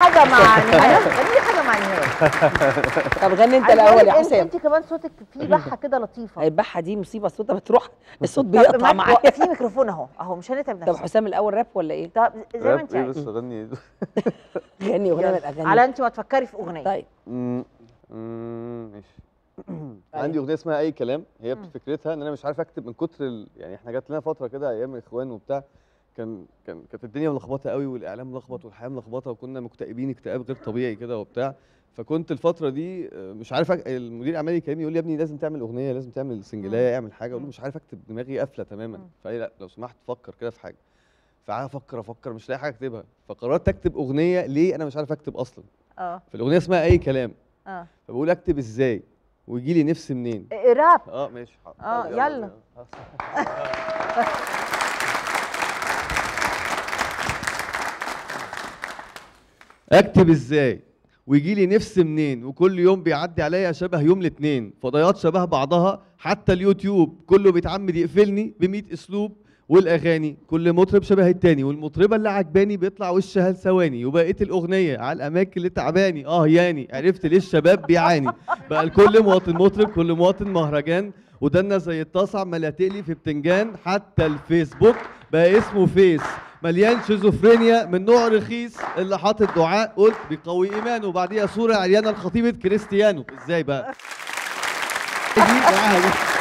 حاجه مع نهاد غني لي حاجه مع نهاد طب غني انت عايزة الاول أقول يا انت حسام انت كمان صوتك فيه بحه كده لطيفه البحه دي مصيبه الصوت بتروح الصوت طب بيقطع ما- معايا في ميكروفون اهو اهو مش هنتعب طب نفسنا حسام الاول راب ولا ايه؟ طب زي ما راب انت ايه عايز بس غني غني اغنيه من يلا. الاغاني على انت ما تفكري في اغنيه طيب مم، مم، ماشي عندي اغنيه اسمها اي كلام هي مم. فكرتها ان انا مش عارف اكتب من كتر ال... يعني احنا جات لنا فتره كده ايام الاخوان وبتاع كان كان كانت الدنيا ملخبطه قوي والاعلام ملخبط والحياه ملخبطه وكنا مكتئبين اكتئاب غير طبيعي كده وبتاع فكنت الفتره دي آه، مش عارف أك... المدير الاعمالي يكلمني يقول لي يا ابني لازم تعمل اغنيه لازم تعمل سنجلايه اعمل حاجه اقول له مم. مش عارف اكتب دماغي قافله تماما مم. فقال لي لا لو سمحت فكر كده في حاجه فقعدت افكر افكر مش لاقي حاجه اكتبها فقررت اكتب اغنيه ليه انا مش عارف اكتب اصلا اه فالاغنيه اسمها اي كلام اه فبقول اكتب ازاي ويجي لي نفس منين إيه، راب اه ماشي حاضر. آه، طب يلا. بينا. اكتب ازاي ويجي لي نفس منين وكل يوم بيعدي عليا شبه يوم الاثنين فضيات شبه بعضها حتى اليوتيوب كله بيتعمد يقفلني ب اسلوب والاغاني كل مطرب شبه التاني والمطربه اللي عجباني بيطلع وشها لثواني وبقيت الاغنيه على الاماكن اللي تعباني اه ياني عرفت ليه الشباب بيعاني بقى لكل مواطن مطرب كل مواطن مهرجان ودنا زي الطاسه عمال تقلي في بتنجان حتى الفيسبوك بقى اسمه فيس مليان شيزوفرينيا من نوع رخيص اللي حاطط دعاء قلت بيقوي ايمانه وبعديها صوره عريانه لخطيبه كريستيانو ازاي بقى دي معاها دي